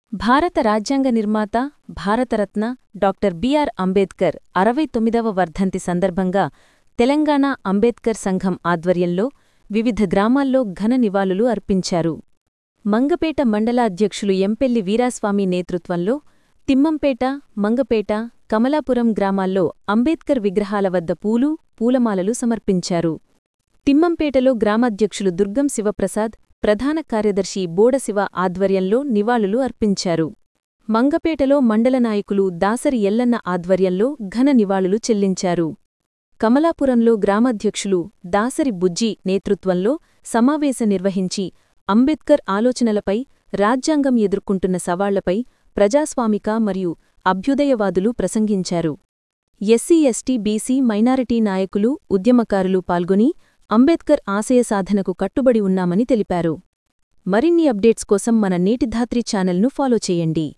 భారత రాజ్యాంగ నిర్మాత భారతరత్న డాక్టర్ బిఆర్ అంబేద్కర్ అరవై తొమ్మిదవ వర్ధంతి సందర్భంగా తెలంగాణ అంబేద్కర్ సంఘం ఆధ్వర్యంలో వివిధ గ్రామాల్లో ఘన నివాళులు అర్పించారు మంగపేట మండల అధ్యక్షులు ఎంపెల్లి వీరాస్వామి నేతృత్వంలో తిమ్మంపేట మంగపేట కమలాపురం గ్రామాల్లో అంబేద్కర్ విగ్రహాల వద్ద పూలు పూలమాలలు సమర్పించారు తిమ్మంపేటలో గ్రామాధ్యక్షులు దుర్గం శివప్రసాద్ ప్రధాన కార్యదర్శి బోడశివ ఆధ్వర్యంలో నివాళులు అర్పించారు మంగపేటలో మండల నాయకులు దాసరి ఎల్లన్న ఆధ్వర్యంలో ఘన నివాళులు చెల్లించారు కమలాపురంలో గ్రామాధ్యక్షులు దాసరి బుజ్జి నేతృత్వంలో సమావేశ నిర్వహించి అంబేద్కర్ ఆలోచనలపై రాజ్యాంగం ఎదుర్కొంటున్న సవాళ్లపై ప్రజాస్వామిక మరియు అభ్యుదయవాదులు ప్రసంగించారు ఎస్సీ ఎస్టీ బీసీ మైనారిటీ నాయకులు ఉద్యమకారులు పాల్గొని అంబేద్కర్ ఆశయ సాధనకు కట్టుబడి ఉన్నామని తెలిపారు మరిన్ని అప్డేట్స్ కోసం మన నేటిధాత్రి ఛానల్ను ఫాలో చేయండి